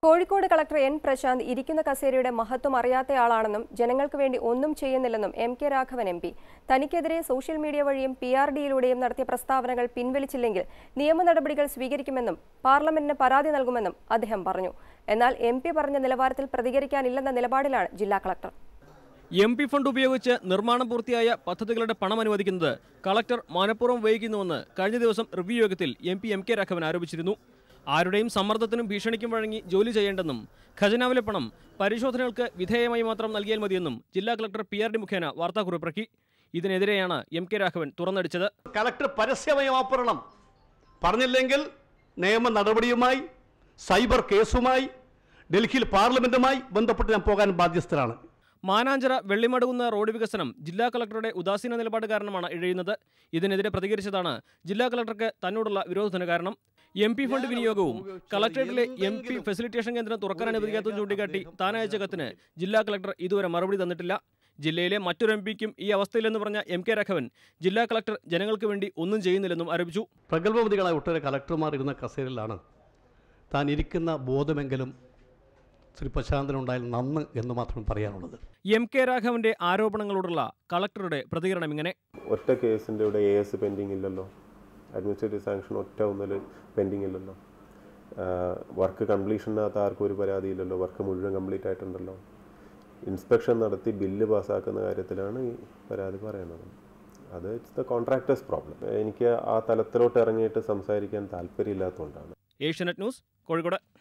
Kozhikode collector N Prashant ഇരിക്കുന്ന കസേരയുടെ മഹത്വം അറിയാത്തയാളാണെന്നും ജനങ്ങൾക്ക് വേണ്ടി ഒന്നും ചെയ്യുന്നില്ലെന്നും M K Raghavan M P തനിക്കെതിരെ സോഷ്യൽ മീഡിയ വഴിയും പി ആർ ഡിയിലൂടെയും നടത്തിയ പ്രസ്താവനകൾ പിൻവലിച്ചില്ലെങ്കിൽ നിയമ നടപടികൾ സ്വീകരിക്കുമെന്നും പാർലമെന്റിന് പരാതി നൽകുമെന്നും അദ്ദേഹം പറഞ്ഞു എന്നാൽ എം പി പറഞ്ഞ നിലവാരത്തിൽ പ്രതികരിക്കാനില്ലെന്ന നിലപാടിലാണ് ജില്ലാ കളക്ടർ എം പി ഫണ്ട് ഉപയോഗിച്ച് നിർമ്മാണം പൂർത്തിയായ പദ്ധതികളുടെ പണം അനുവദിക്കുന്നത് കളക്ടർ മനഃപൂർവ്വം വൈകിക്കുന്നുവെന്ന് കഴിഞ്ഞ ദിവസം റിവ്യൂ യോഗത്തിൽ M P M K Raghavan ആരോപിച്ചിരുന്നു ആരുടെയും സമ്മർദ്ദത്തിനും ഭീഷണിക്കും വഴങ്ങി ജോലി ചെയ്യേണ്ടെന്നും ഖജനാവിലെ പണം പരിശോധനകൾക്ക് വിധേയമായി മാത്രം നൽകിയാൽ മതിയെന്നും ജില്ലാ കളക്ടർ പി ആർ ഡി മുഖേന വാർത്താക്കുറിപ്പിറക്കി ഇതിനെതിരെയാണ് എം കെ രാഘവൻ തുറന്നടിച്ചത് കലക്ടർ പരസ്യമയമാപ്പെടണം പറഞ്ഞില്ലെങ്കിൽ നിയമ നടപടിയുമായി സൈബർ കേസുമായി ഡൽഹിയിൽ പാർലമെന്റുമായി ബന്ധപ്പെട്ട് ഞാൻ പോകാൻ ബാധ്യസ്ഥരാണ് മാനാഞ്ചിറ വെള്ളിമടുകുന്ന റോഡ് വികസനം ജില്ലാ കളക്ടറുടെ ഉദാസീന നിലപാട് കാരണമാണ് ഇഴയുന്നത് ഇതിനെതിരെ പ്രതികരിച്ചതാണ് ജില്ലാ കളക്ടർക്ക് തന്നോടുള്ള വിരോധത്തിന് കാരണം എം പി ഫണ്ട് വിനിയോഗവും കളക്ടറേറ്റിലെ എം പി ഫെസിലിറ്റേഷൻ കേന്ദ്രം തുറക്കാൻ അനുവദിക്കാത്തത് ചൂണ്ടിക്കാട്ടി താൻ അയച്ച കത്തിന് ജില്ലാ കളക്ടർ ഇതുവരെ മറുപടി തന്നിട്ടില്ല ജില്ലയിലെ മറ്റൊരു എം പിക്കും ഈ അവസ്ഥയിലെന്ന് പറഞ്ഞ എം കെ രാഘവൻ ജില്ലാ കളക്ടർ ജനങ്ങൾക്ക് വേണ്ടി ഒന്നും ചെയ്യുന്നില്ലെന്നും ആരോപിച്ചു പ്രഗത്ഭമതികളായ ഒട്ടേറെ കലക്ടർമാർ ഇരുന്ന കസേരയിലാണ് താൻ ഇരിക്കുന്ന ബോധമെങ്കിലും ശ്രീ പ്രശാന്തനുണ്ടായാൽ നന്ന് എന്ന് മാത്രമേ പറയാനുള്ളത് എം കെ രാഘവന്റെ ആരോപണങ്ങളോടുള്ള കളക്ടറുടെ പ്രതികരണം ഇങ്ങനെ ഒറ്റ കേസിൻ്റെ ഇവിടെ എ എസ് പെൻഡിങ് ഇല്ലല്ലോ അഡ്മിനിസ്ട്രേറ്റീവ് സാങ്ഷൻ ഒറ്റ ഒന്നിൽ പെൻഡിങ് ഇല്ലല്ലോ വർക്ക് കംപ്ലീഷനകത്ത് ആർക്കും ഒരു പരാതി ഇല്ലല്ലോ വർക്ക് മുഴുവൻ കംപ്ലീറ്റ് ആയിട്ടുണ്ടല്ലോ ഇൻസ്പെക്ഷൻ നടത്തി ബില്ല് പാസ്സാക്കുന്ന കാര്യത്തിലാണ് ഈ പരാതി പറയുന്നത് അത് ഇറ്റ്സ് ദ കോൺട്രാക്ടേഴ്സ് പ്രോബ്ലം എനിക്ക് ആ തലത്തിലോട്ട് ഇറങ്ങിയിട്ട് സംസാരിക്കാൻ താല്പര്യമില്ലാത്തതുകൊണ്ടാണ് ഏഷ്യാനെറ്റ് ന്യൂസ് കോഴിക്കോട്